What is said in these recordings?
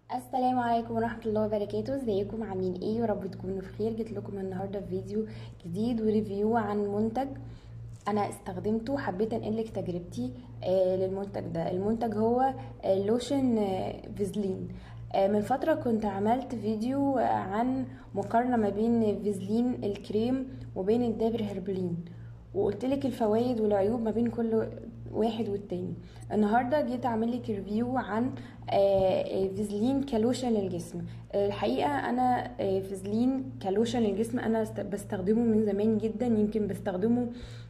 السلام عليكم ورحمة الله وبركاته ازيكم عاملين ايه يا رب تكونوا بخير جيت لكم النهاردة في فيديو جديد وريفيو عن منتج انا استخدمته حبيت انقلك تجربتي آه للمنتج ده المنتج هو آه لوشن آه فيزلين آه من فترة كنت عملت فيديو آه عن مقارنة ما بين فيزلين الكريم وبين الدابر هربلين وقلت لك الفوائد والعيوب ما بين كل واحد والتاني النهارده جيت اعمل لك ريفيو عن فيزلين كلوشن للجسم الحقيقه انا فيزلين كلوشن للجسم انا بستخدمه من زمان جدا يمكن بستخدمه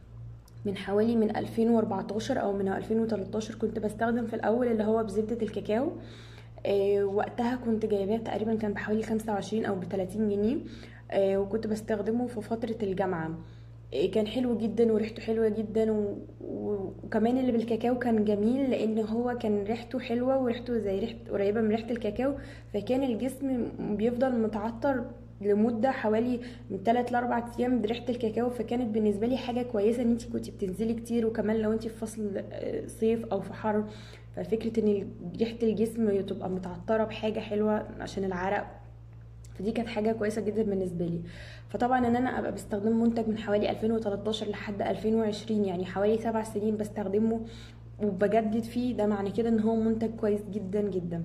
من حوالي من 2014 او من 2013 كنت بستخدم في الاول اللي هو بزبده الكاكاو آه وقتها كنت جايباه تقريبا كان بحوالي 25 او ب 30 جنيه آه وكنت بستخدمه في فتره الجامعه كان حلو جدا وريحته حلوه جدا و... وكمان اللي بالكاكاو كان جميل لان هو كان ريحته حلوه وريحته زي ريحه قريبه من ريحه الكاكاو فكان الجسم بيفضل متعطر لمده حوالي من 3 ل 4 ايام بريحه الكاكاو فكانت بالنسبه لي حاجه كويسه ان انت كنت بتنزلي كتير وكمان لو انت في فصل صيف او في حر ففكره ان ريحه الجسم تبقى متعطره بحاجه حلوه عشان العرق فدي كانت حاجه كويسه جدا بالنسبه لي فطبعا ان انا ابقى بستخدم منتج من حوالي 2013 لحد 2020 يعني حوالي سبع سنين بستخدمه وبجدد فيه ده معنى كده ان هو منتج كويس جدا جدا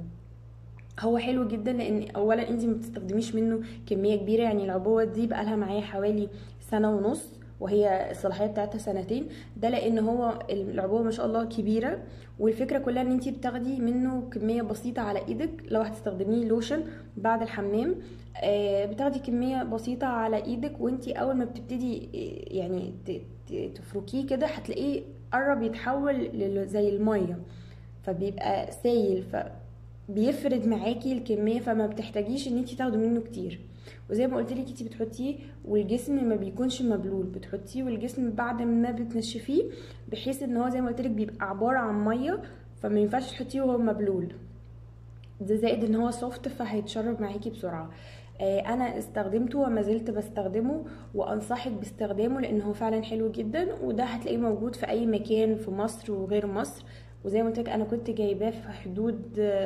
هو حلو جدا لان اولا انت ما بتستخدميش منه كميه كبيره يعني العبوه دي بقى لها معايا حوالي سنه ونص وهي الصلاحيه بتاعتها سنتين ده لان هو العبوه ما شاء الله كبيره والفكره كلها ان انت بتاخدي منه كميه بسيطه على ايدك لو هتستخدميه لوشن بعد الحمام آه بتاخدي كميه بسيطه على ايدك وانت اول ما بتبتدي يعني تفركيه كده هتلاقيه قرب يتحول زي الميه فبيبقى سايل ف بيفرد معاكي الكميه فما بتحتاجيش ان انت تاخدي منه كتير وزي ما قلت لك انت بتحطيه والجسم ما بيكونش مبلول بتحطيه والجسم بعد ما بتنشفيه بحيث ان هو زي ما قلت لك بيبقى عباره عن ميه فما ينفعش تحطيه وهو مبلول ده زائد ان هو سوفت فهيتشرب معاكي بسرعه آه انا استخدمته وما زلت بستخدمه وانصحك باستخدامه لان هو فعلا حلو جدا وده هتلاقيه موجود في اي مكان في مصر وغير مصر وزي ما قلت لك انا كنت جايباه في حدود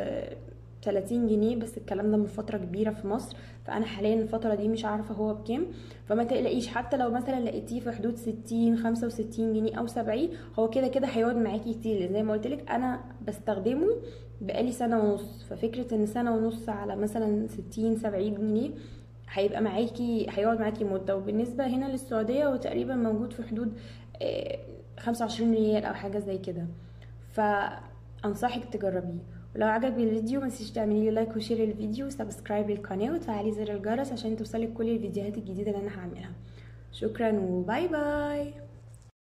30 جنيه بس الكلام ده من فتره كبيره في مصر فانا حاليا الفتره دي مش عارفه هو بكام فما تقلقيش حتى لو مثلا لقيتيه في حدود 60 65 جنيه او 70 هو كده كده هيقعد معاكي كتير زي ما قلت لك انا بستخدمه بقالي سنه ونص ففكره ان سنه ونص على مثلا 60 70 جنيه هيبقى معاكي هيقعد معاكي مده وبالنسبه هنا للسعوديه هو تقريبا موجود في حدود 25 ريال او حاجه زي كده فانصحك تجربيه ولو عجبك الفيديو متنسيش تعملي لي لايك وشير الفيديو وسبسكرايب للقناه وتفعلي زر الجرس عشان توصلك كل الفيديوهات الجديده اللي انا هعملها شكرا وباي باي